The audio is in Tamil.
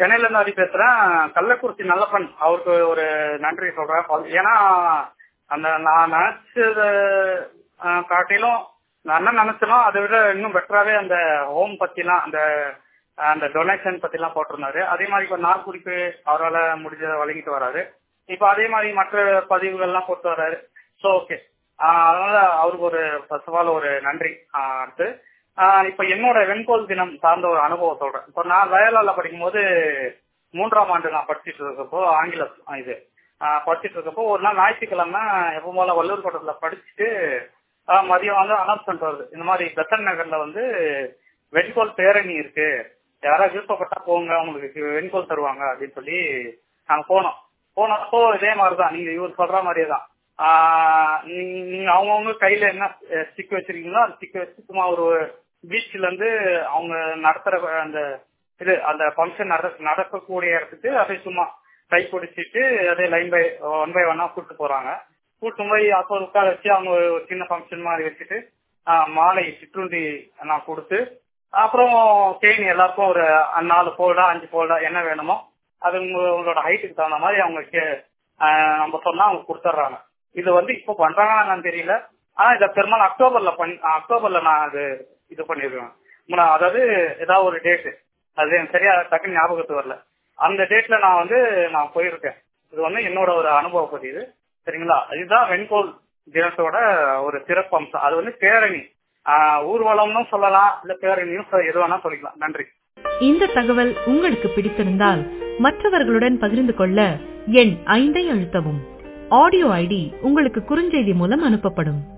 சென்னையில இருந்து ஹரி பேசுறேன் கள்ளக்குறிச்சி நல்லப்பன் அவருக்கு ஒரு நன்றி சொல்றேன் ஏன்னா அந்த நான் நினைச்சது அஹ், காட்டிலும் நான் என்ன நினைச்சனோ அதை விட இன்னும் பெட்டராவே அந்த ஹோம் பத்திலாம் அந்த அந்த டொனேஷன் பத்திலாம் போட்டிருந்தாரு அதே மாதிரி இப்ப நார்குறிப்பு அவரால் முடிஞ்ச வழங்கிட்டு வராரு இப்ப அதே மாதிரி மற்ற பதிவுகள்லாம் போட்டு வர்றாரு ஸோ ஓகே அதனால அவருக்கு ஒரு ஃபர்ஸ்ட் ஆஃப் ஆல் ஒரு நன்றி ஆஹ் அடுத்து ஆஹ் இப்ப என்னோட வெண்கோல் தினம் சார்ந்த ஒரு அனுபவம் சொல்றேன் இப்போ நான் லயலால படிக்கும்போது மூன்றாம் ஆண்டு நான் படிச்சுட்டு இருக்கப்போ ஆங்கிலம் ஆஹ் இது ஆஹ் படிச்சுட்டு இருக்கப்போ ஒரு நாள் ஞாயிற்றுக்கிழமை எப்போ போல வள்ளூர் கோட்டத்துல படிச்சுட்டு ஆஹ் மதியம் வந்து அனௌன்ஸ்மெண்ட் வருது இந்த மாதிரி பெத்தன் நகர்ல வந்து வெண்கோல் பேரணி இருக்கு யாராவது விருப்பப்பட்டா போங்க உங்களுக்கு வெண்கோல் தருவாங்க அப்படின்னு சொல்லி நாங்க போனோம் போனப்போ இதே மாதிரிதான் நீங்க இவர் சொல்ற மாதிரியே தான் ஆஹ் நீங்க நீங்க அவங்கவுங்க கையில என்ன ஸ்டிக் வச்சிருக்கீங்களோ அந்த ஸ்டிக் வச்சு சும்மா ஒரு பீச்ல இருந்து அவங்க நடத்துற அந்த இது அந்த ஃபங்க்ஷன் நடக்கக்கூடிய இடத்துக்கு அப்படியே சும்மா கை பிடிச்சிட்டு அதே லைன் பை ஒன் பை ஒன்னா கூப்பிட்டு போறாங்க கூட்டு போய் அப்போ உட்கார வச்சு அவங்க ஒரு சின்ன ஃபங்க்ஷன் மாதிரி வச்சுட்டு ஆஹ் மாலை சிற்றுண்டி நான் கொடுத்து அப்புறம் தேனி எல்லாருக்கும் ஒரு நாலு போல்டா அஞ்சு போல்டா என்ன வேணுமோ அது உங்க- உங்களோட ஹைட்டுக்கு தகுந்த மாதிரி அவங்க கே- ஆஹ் நம்ம சொன்னா அவங்க கொடுத்துட்றாங்க இது வந்து இப்போ பண்றாங்கன்னு என்னன்னு தெரியல ஆனா இதை பெரும்பாலும் அக்டோபர்ல பண்ணி அக்டோபர்ல நான் அது இது பண்ணிருக்கேன் முன்ன- அதாவது ஏதாவது ஒரு டேட்டு அது எனக்கு சரியா டக்குன்னு ஞாபகத்துக்கு வரல அந்த டேட்ல நான் வந்து நான் போயிருக்கேன் இது வந்து என்னோட ஒரு அனுபவ பதிவு சரிங்களா இதுதான் வெண்கோல் தினத்தோட ஒரு சிறப்பு அம்சம் அது வந்து பேரணி ஆஹ் ஊர்வலம்னு சொல்லலாம் இல்ல பேரணியும் சொ- எது வேணா சொல்லிக்கலாம் நன்றி இந்த தகவல் உங்களுக்கு பிடித்திருந்தால் மற்றவர்களுடன் பகிர்ந்து கொள்ள எண் ஐந்தை அழுத்தவும் ஆடியோ ஐடி உங்களுக்கு குறுஞ்செய்தி மூலம் அனுப்பப்படும்